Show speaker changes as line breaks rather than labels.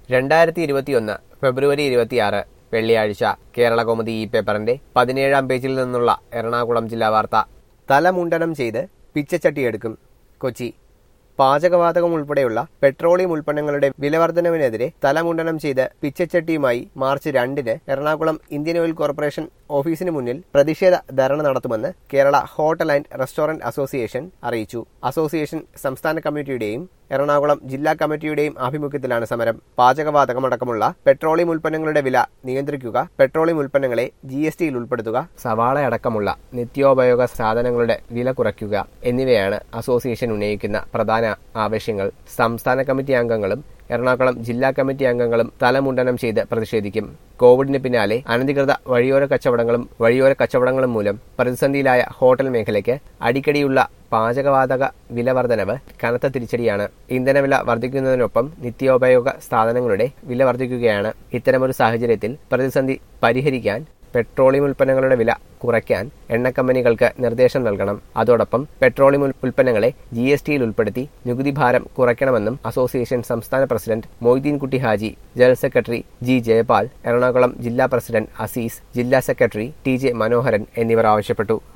രണ്ടായിരത്തി ഇരുപത്തിയൊന്ന് ഫെബ്രുവരി ഇരുപത്തിയാറ് വെള്ളിയാഴ്ച കേരളകൗമുദി ഈ പേപ്പറിന്റെ പതിനേഴാം പേജിൽ നിന്നുള്ള എറണാകുളം ജില്ലാ വാർത്ത തലമുണ്ടനം ചെയ്ത് പിച്ചച്ചട്ടിയെടുക്കും കൊച്ചി പാചകവാതകം ഉൾപ്പെടെയുള്ള പെട്രോളിയം ഉൽപ്പന്നങ്ങളുടെ വിലവർധനവിനെതിരെ തലമുണ്ടനം ചെയ്ത് പിച്ചച്ചട്ടിയുമായി മാർച്ച് രണ്ടിന് എറണാകുളം ഇന്ത്യൻ ഓയിൽ കോർപ്പറേഷൻ ഓഫീസിന് മുന്നിൽ പ്രതിഷേധ ധർണ നടത്തുമെന്ന് Kerala hotel and restaurant association അറിയിച്ചു അസോസിയേഷൻ സംസ്ഥാന കമ്മിറ്റിയുടെയും എറണാകുളം ജില്ലാ കമ്മിറ്റിയുടെയും ആഭിമുഖ്യത്തിലാണ് സമരം പാചകവാതകമടക്കമുള്ള പെട്രോളിയം ഉൽപ്പന്നങ്ങളുടെ വില നിയന്ത്രിക്കുക പെട്രോളിയം ഉൽപ്പന്നങ്ങളെ ജി എസ് ടിയിൽ ഉൾപ്പെടുത്തുക സവാള അടക്കമുള്ള നിത്യോപയോഗ സാധനങ്ങളുടെ വില കുറയ്ക്കുക എന്നിവയാണ് അസോസിയേഷൻ ഉന്നയിക്കുന്ന പ്രധാന ആവശ്യങ്ങൾ സംസ്ഥാന കമ്മിറ്റി അംഗങ്ങളും എറണാകുളം ജില്ലാ കമ്മിറ്റി അംഗങ്ങളും തലമുണ്ടനം ചെയ്ത് പ്രതിഷേധിക്കും കോവിഡിന് പിന്നാലെ അനധികൃത വഴിയോര കച്ചവടങ്ങളും വഴിയോര കച്ചവടങ്ങളും മൂലം പ്രതിസന്ധിയിലായ ഹോട്ടൽ മേഖലയ്ക്ക് അടിക്കടിയുള്ള പാചകവാതക വില വർധനവ് കനത്ത തിരിച്ചടിയാണ് ഇന്ധനവില വർദ്ധിക്കുന്നതിനൊപ്പം നിത്യോപയോഗ സാധനങ്ങളുടെ വില വർദ്ധിക്കുകയാണ് ഇത്തരമൊരു സാഹചര്യത്തിൽ പ്രതിസന്ധി പരിഹരിക്കാൻ പെട്രോളിയം ഉൽപ്പന്നങ്ങളുടെ വില കുറയ്ക്കാൻ എണ്ണ കമ്പനികൾക്ക് നിർദ്ദേശം നൽകണം അതോടൊപ്പം പെട്രോളിയം ഉൽ- ഉൽപ്പന്നങ്ങളെ ജി എസ് ടിയിൽ ഉൾപ്പെടുത്തി നികുതി ഭാരം കുറയ്ക്കണമെന്നും അസോസിയേഷൻ സംസ്ഥാന president Moideen Kutty Haji general secretary G Jayapal Ernakulam ജില്ലാ പ്രസിഡന്റ് അസീസ് ജില്ലാ സെക്രട്ടറി ടി ജെ മനോഹരൻ എന്നിവർ ആവശ്യപ്പെട്ടു